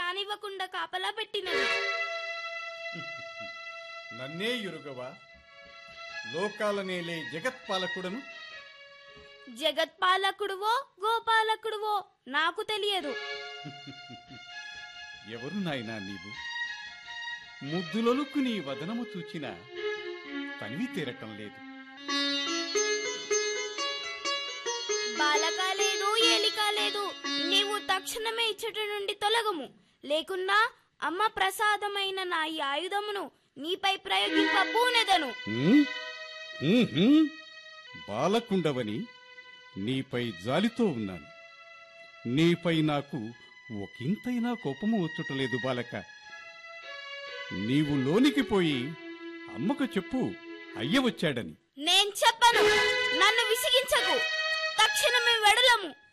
రానివ్వకుండా కాపలా పెట్టినది నన్నే ఎరుగవా లోకాలనేలే జగత్పాలకుడను జగత్పాలకుడువో గోపాలకుడువో నాకు తెలియదు ఎవరు నాయనా నీవు ముద్దులొలుక్కు నీ వదనము చూచిన తనివి తీరటం లేదు బాలక లేదు ఏలిక లేదు నీవు తక్షణమే ఇచ్చటి నుండి తొలగము లేకున్నా అమ్మ ప్రసాదమైన నా ఈ ఆయుధమును నీపై ప్రయోగింప పూనెదను ఉమ్, ఉహుం. బాలకుండవని నీపై జాలితో ఉన్నాను నీపై నాకు ఒకంతైనా కోపము వచ్చుటలేదు బాలక నీవు లోనికి పోయి అమ్మకు చెప్పు అయ్య వచ్చాడని నేను చెప్పను నన్ను విసిగించకు తక్షణమే వెడలము